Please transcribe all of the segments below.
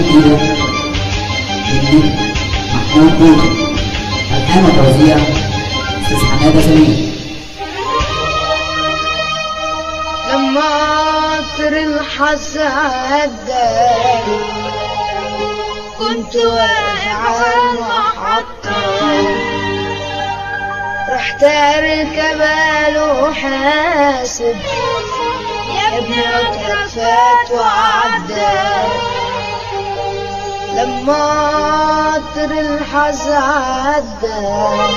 جديدة من محمود بوك ألحان وتوزيع أستاذ حمادة سمير لما عطر الحظ عدى كنت واقع على المحطة رحت اركب وحاسب يا ابني عطرك فات وعدى لما عطر الحظ عدى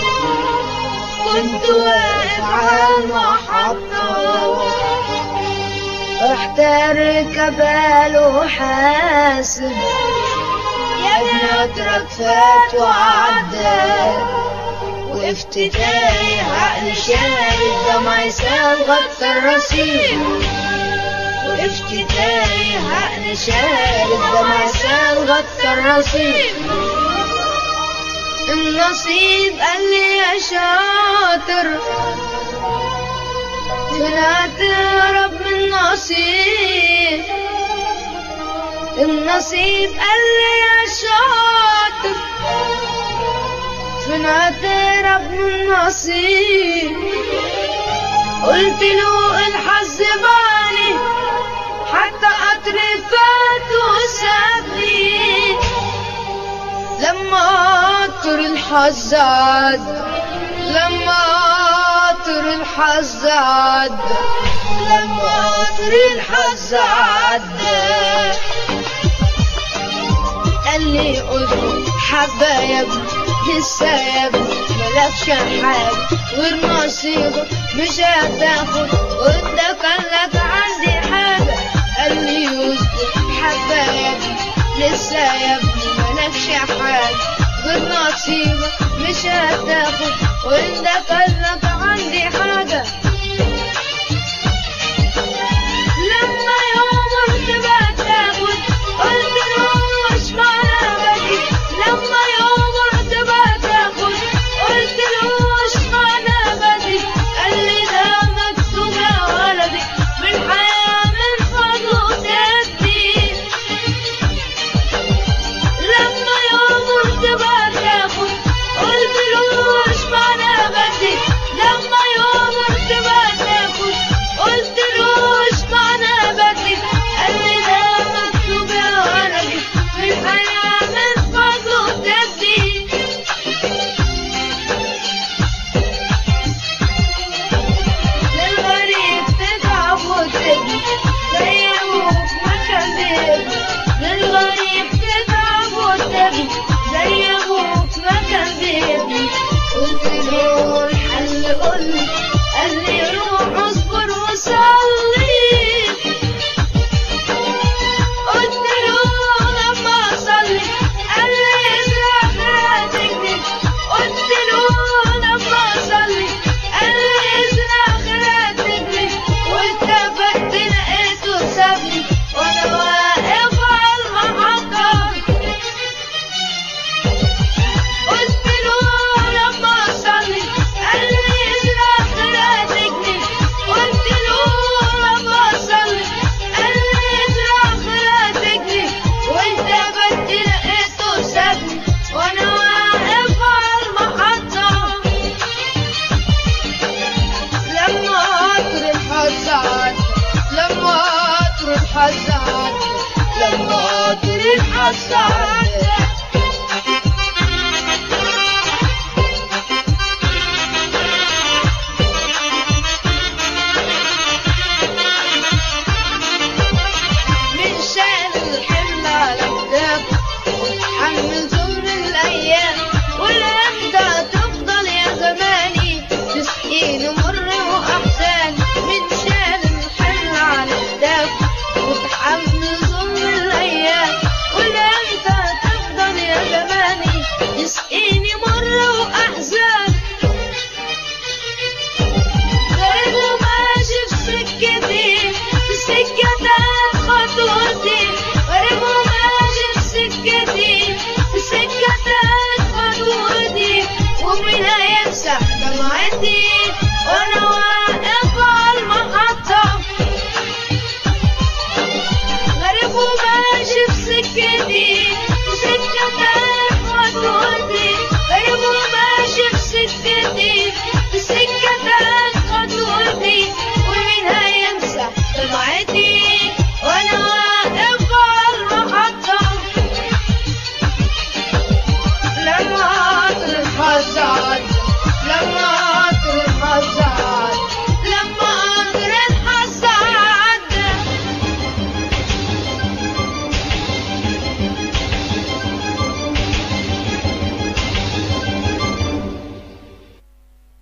كنت واقف على المحطة رحت اركب وحاسب يا ابني عطرك فات وعدى وقفت تايه عقلي شارد دمعي سال غطى الرصيف وقفت تايه عقلي شارد دمعي سال غطى الرصيف النصيب قال لي يا شاطر فلا تهرب من نصيب النصيب قال لي يا شاطر فلا تهرب من نصيب قلت له الحظ بالي حتى قطري فات وسابني لما عطر الحظ عد لما عطر الحظ عد لما عطر الحظ عد قال لي قلت حبة يا ابني لسه يا ابني ملكش حاجة غير نصيبك مش هتاخد وانت كان لك عندي حاجة قال لي يوسف حبة يا ابني لسه يا ابني ملكش حاجة غير نصيبك مش هتاخد وانت كان لك عندي حاجة لما يوم رحت بقى تاخد قلت له مش معنى بدي لما يوم رحت بقى تاخد قلت له مش معنى بدي قال لي ده مكتوب يا ولدي بالحياة من فضله تدي لما يوم رحت بقى تاخد قلت له مش معنى بدي لما يوم رحت بقى تاخد قلت له مش معنى بدي قال لي ده مكتوب يا ولدي بالحياة من فضله تدي للغريب تتعب وتبني زي ابوك ما كان بيبني للغريب تتعب وتبني زي ابوك ما كان بيبني قلت له الحل قولي قال لي روح اصبر وصلي قلت له لما اصلي قال لي ازرع خيراتك قلت له لما اصلي قال لي ازرع خيراتك والتفت لقيته سابني وانا واقف على المحطة قلت له لما اصلي قال لي ازرع خيراتك قلت له لما اصلي قال لي ازرع خيراتك والتفت لقيته سابني وانا واقف على المحطة لما عطر الحظ عد لما عطر الحظ عد لما عطر الحظ عد من شان الحمل على كتافه وتحمل زمر الايام ولا انت تفضل يا زماني تسقيني مر واحزان من شان الحمل على كتافه وتحمل زمر الايام ولا انت تفضل يا زماني تسقيني مر واحزان غير ماشي في سكتي في سكتك خطوتي غير ماشي في سكتي في سكتك خطوتي ومن هيمسح دمعتي